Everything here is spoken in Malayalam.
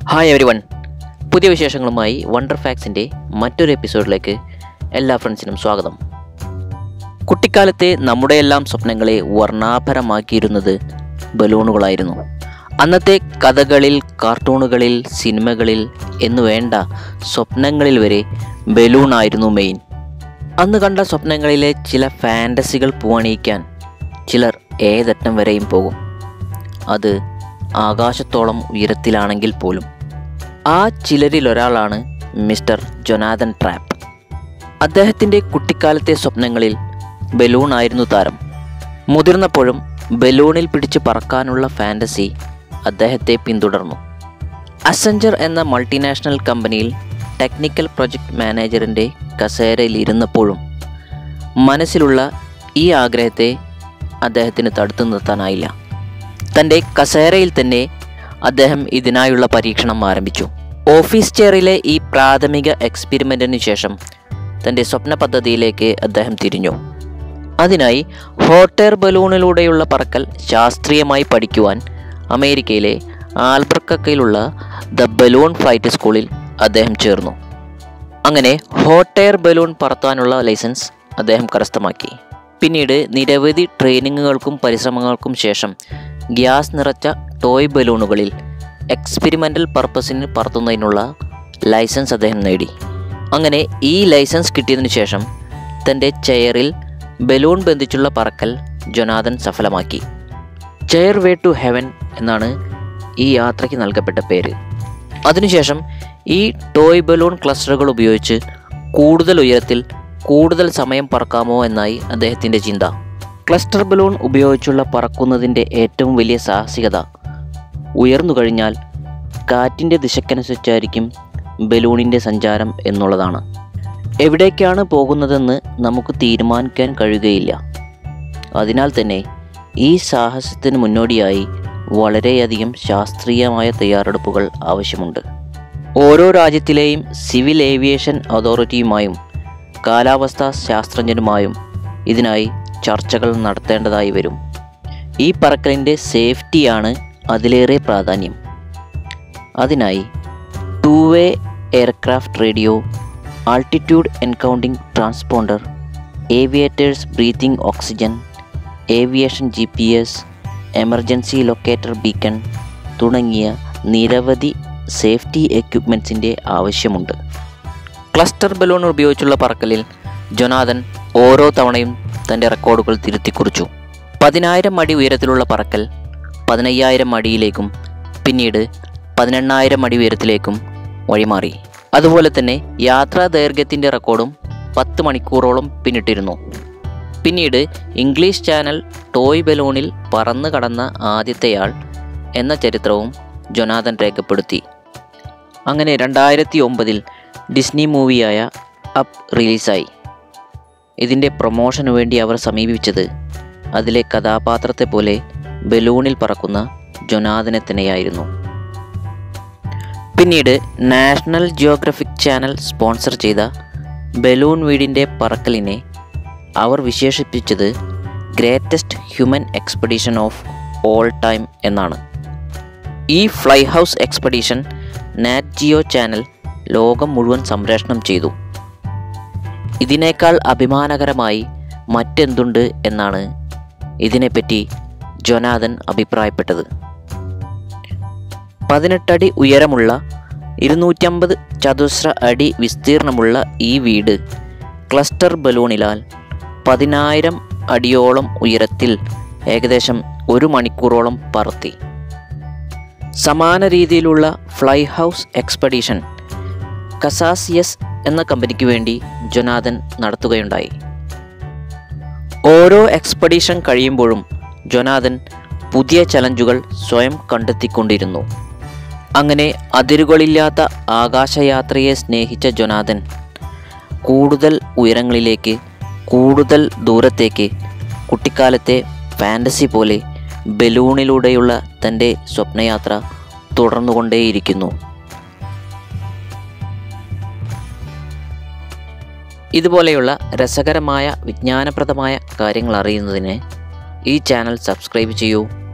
ഹായ് എവരി വൺ പുതിയ വിശേഷങ്ങളുമായി വണ്ടർ ഫാക്സിൻ്റെ മറ്റൊരു എപ്പിസോഡിലേക്ക് എല്ലാ ഫ്രണ്ട്സിനും സ്വാഗതം കുട്ടിക്കാലത്തെ നമ്മുടെ എല്ലാം സ്വപ്നങ്ങളെ വർണ്ണാഭരമാക്കിയിരുന്നത് ബലൂണുകളായിരുന്നു അന്നത്തെ കഥകളിൽ കാർട്ടൂണുകളിൽ സിനിമകളിൽ എന്നു വേണ്ട സ്വപ്നങ്ങളിൽ വരെ ബലൂണായിരുന്നു മെയിൻ അന്ന് കണ്ട സ്വപ്നങ്ങളിലെ ചില ഫാൻറ്റസികൾ പൂവണിയിക്കാൻ ചിലർ ഏതറ്റം വരെയും പോകും അത് ആകാശത്തോളം ഉയരത്തിലാണെങ്കിൽ പോലും ആ ചിലരിൽ ഒരാളാണ് മിസ്റ്റർ ജൊനാഥൻ ട്രാപ്പ് അദ്ദേഹത്തിൻ്റെ കുട്ടിക്കാലത്തെ സ്വപ്നങ്ങളിൽ ബലൂൺ ആയിരുന്നു താരം മുതിർന്നപ്പോഴും ബലൂണിൽ പിടിച്ച് പറക്കാനുള്ള ഫാൻറ്റസി അദ്ദേഹത്തെ പിന്തുടർന്നു അസഞ്ചർ എന്ന മൾട്ടിനാഷണൽ കമ്പനിയിൽ ടെക്നിക്കൽ പ്രൊജക്ട് മാനേജറിൻ്റെ കസേരയിൽ ഇരുന്നപ്പോഴും മനസ്സിലുള്ള ഈ ആഗ്രഹത്തെ അദ്ദേഹത്തിന് തടുത്തു നിർത്താനായില്ല തൻ്റെ കസേരയിൽ തന്നെ അദ്ദേഹം ഇതിനായുള്ള പരീക്ഷണം ആരംഭിച്ചു ഓഫീസ് ചെയറിലെ ഈ പ്രാഥമിക എക്സ്പെരിമെൻറ്റിന് ശേഷം തൻ്റെ സ്വപ്ന പദ്ധതിയിലേക്ക് അദ്ദേഹം തിരിഞ്ഞു അതിനായി ഹോട്ട് എയർ ബലൂണിലൂടെയുള്ള പറക്കൽ ശാസ്ത്രീയമായി പഠിക്കുവാൻ അമേരിക്കയിലെ ആൽബർക്കയിലുള്ള ദ ബലൂൺ ഫ്ലൈറ്റ് സ്കൂളിൽ അദ്ദേഹം ചേർന്നു അങ്ങനെ ഹോട്ട് എയർ ബലൂൺ പറത്താനുള്ള ലൈസൻസ് അദ്ദേഹം കരസ്ഥമാക്കി പിന്നീട് നിരവധി ട്രെയിനിങ്ങുകൾക്കും പരിശ്രമങ്ങൾക്കും ശേഷം ഗ്യാസ് നിറച്ച ടോയ് ബലൂണുകളിൽ എക്സ്പെരിമെൻ്റൽ പർപ്പസിന് പറത്തുന്നതിനുള്ള ലൈസൻസ് അദ്ദേഹം നേടി അങ്ങനെ ഈ ലൈസൻസ് കിട്ടിയതിനു ശേഷം തൻ്റെ ചെയറിൽ ബലൂൺ ബന്ധിച്ചുള്ള പറക്കൽ ജൊനാഥൻ സഫലമാക്കി ചെയർ വേ ടു ഹെവൻ എന്നാണ് ഈ യാത്രയ്ക്ക് നൽകപ്പെട്ട പേര് അതിനുശേഷം ഈ ടോയ് ബലൂൺ ക്ലസ്റ്ററുകൾ ഉപയോഗിച്ച് കൂടുതൽ ഉയരത്തിൽ കൂടുതൽ സമയം പറക്കാമോ എന്നായി അദ്ദേഹത്തിൻ്റെ ചിന്ത ക്ലസ്റ്റർ ബലൂൺ ഉപയോഗിച്ചുള്ള പറക്കുന്നതിൻ്റെ ഏറ്റവും വലിയ സാഹസികത ഉയർന്നു കഴിഞ്ഞാൽ കാറ്റിൻ്റെ ദിശക്കനുസരിച്ചായിരിക്കും ബലൂണിൻ്റെ സഞ്ചാരം എന്നുള്ളതാണ് എവിടേക്കാണ് പോകുന്നതെന്ന് നമുക്ക് തീരുമാനിക്കാൻ കഴിയുകയില്ല അതിനാൽ തന്നെ ഈ സാഹസത്തിന് മുന്നോടിയായി വളരെയധികം ശാസ്ത്രീയമായ തയ്യാറെടുപ്പുകൾ ആവശ്യമുണ്ട് ഓരോ രാജ്യത്തിലെയും സിവിൽ ഏവിയേഷൻ അതോറിറ്റിയുമായും കാലാവസ്ഥാ ശാസ്ത്രജ്ഞരുമായും ഇതിനായി ചർച്ചകൾ നടത്തേണ്ടതായി വരും ഈ പറക്കലിൻ്റെ സേഫ്റ്റിയാണ് അതിലേറെ പ്രാധാന്യം അതിനായി two way aircraft radio altitude encoding transponder aviators breathing oxygen aviation G P S emergency locator beacon തുടങ്ങിയ നിരവധി സേഫ്റ്റി എക്യുപ്മെൻറ്റ്സിൻ്റെ ആവശ്യമുണ്ട് ക്ലസ്റ്റർ ബലൂൺ ഉപയോഗിച്ചുള്ള പറക്കലിൽ ജൊനാഥൻ ഓരോ തവണയും തൻ്റെ റെക്കോർഡുകൾ തിരുത്തിക്കുറിച്ചു പതിനായിരം അടി ഉയരത്തിലുള്ള പറക്കൽ പതിനയ്യായിരം അടിയിലേക്കും പിന്നീട് പതിനെണ്ണായിരം അടി ഉയരത്തിലേക്കും വഴിമാറി അതുപോലെ തന്നെ യാത്രാ ദൈർഘ്യത്തിൻ്റെ റെക്കോർഡും പത്ത് മണിക്കൂറോളം പിന്നിട്ടിരുന്നു പിന്നീട് ഇംഗ്ലീഷ് ചാനൽ ടോയ് ബലൂണിൽ പറന്നു കടന്ന ആദ്യത്തെയാൾ എന്ന ചരിത്രവും ജൊനാഥൻ രേഖപ്പെടുത്തി അങ്ങനെ രണ്ടായിരത്തി ഒമ്പതിൽ ഡിസ്നി മൂവിയായ അപ്പ് റിലീസായി ഇതിൻ്റെ പ്രൊമോഷനു വേണ്ടി അവർ സമീപിച്ചത് അതിലെ കഥാപാത്രത്തെ പോലെ ബലൂണിൽ പറക്കുന്ന ജൊനാഥനെ തന്നെയായിരുന്നു പിന്നീട് നാഷണൽ ജിയോഗ്രഫിക് ചാനൽ സ്പോൺസർ ചെയ്ത ബലൂൺ വീടിൻ്റെ പറക്കലിനെ അവർ വിശേഷിപ്പിച്ചത് greatest human expedition of all time എന്നാണ് ഈ fly house expedition Nat Geo channel ലോകം മുഴുവൻ സംപ്രേഷണം ചെയ്തു ഇതിനേക്കാൾ അഭിമാനകരമായി മറ്റെന്തുണ്ട് എന്നാണ് ഇതിനെപ്പറ്റി ജൊനാഥൻ അഭിപ്രായപ്പെട്ടത് പതിനെട്ടടി ഉയരമുള്ള ഇരുന്നൂറ്റമ്പത് ചതുശ്ര അടി വിസ്തീർണമുള്ള ഈ വീട് ക്ലസ്റ്റർ ബലൂണിലാൽ പതിനായിരം അടിയോളം ഉയരത്തിൽ ഏകദേശം ഒരു മണിക്കൂറോളം പറത്തി സമാന രീതിയിലുള്ള ഫ്ലൈ ഹൗസ് എക്സ്പെഡീഷൻ കസാസിയസ് എന്ന കമ്പനിക്ക് വേണ്ടി ജൊനാഥൻ നടത്തുകയുണ്ടായി ഓരോ എക്സ്പെഡീഷൻ കഴിയുമ്പോഴും ജൊനാഥൻ പുതിയ ചലഞ്ചുകൾ സ്വയം കണ്ടെത്തിക്കൊണ്ടിരുന്നു അങ്ങനെ അതിരുകളില്ലാത്ത ആകാശയാത്രയെ സ്നേഹിച്ച ജൊനാഥൻ കൂടുതൽ ഉയരങ്ങളിലേക്ക് കൂടുതൽ ദൂരത്തേക്ക് കുട്ടിക്കാലത്തെ ഫാൻറ്റസി പോലെ ബലൂണിലൂടെയുള്ള തൻ്റെ സ്വപ്നയാത്ര തുടർന്നുകൊണ്ടേയിരിക്കുന്നു ഇതുപോലെയുള്ള രസകരമായ വിജ്ഞാനപ്രദമായ കാര്യങ്ങൾ അറിയുന്നതിന് ഈ ചാനൽ സബ്സ്ക്രൈബ് ചെയ്യൂ